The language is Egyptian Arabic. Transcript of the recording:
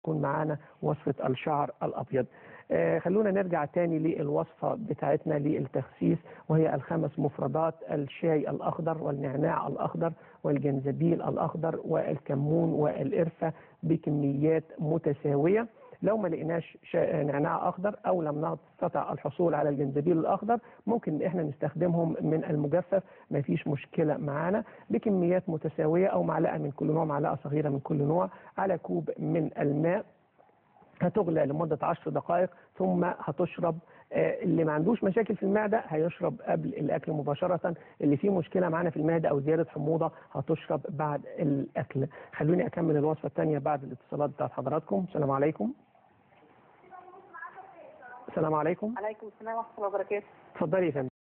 يكون معانا وصفة الشعر الأبيض آه خلونا نرجع تاني للوصفة بتاعتنا للتخسيس وهي الخمس مفردات الشاي الأخضر والنعناع الأخضر والجنزبيل الأخضر والكمون والقرفة بكميات متساوية لو ما لقيناش نعناع اخضر او لم نستطع الحصول على الجنزبيل الاخضر ممكن ان احنا نستخدمهم من المجفف ما فيش مشكله معانا بكميات متساويه او معلقه من كل نوع معلقه صغيره من كل نوع على كوب من الماء هتغلى لمدة 10 دقائق ثم هتشرب اللي ما عندوش مشاكل في المعدة هيشرب قبل الأكل مباشرة اللي فيه مشكلة معانا في المعدة أو زيادة حموضة هتشرب بعد الأكل خلوني أكمل الوصفة الثانية بعد الاتصالات بتاعت حضراتكم السلام عليكم السلام عليكم عليكم السلام ورحمة الله وبركاته اتفضلي يا فندم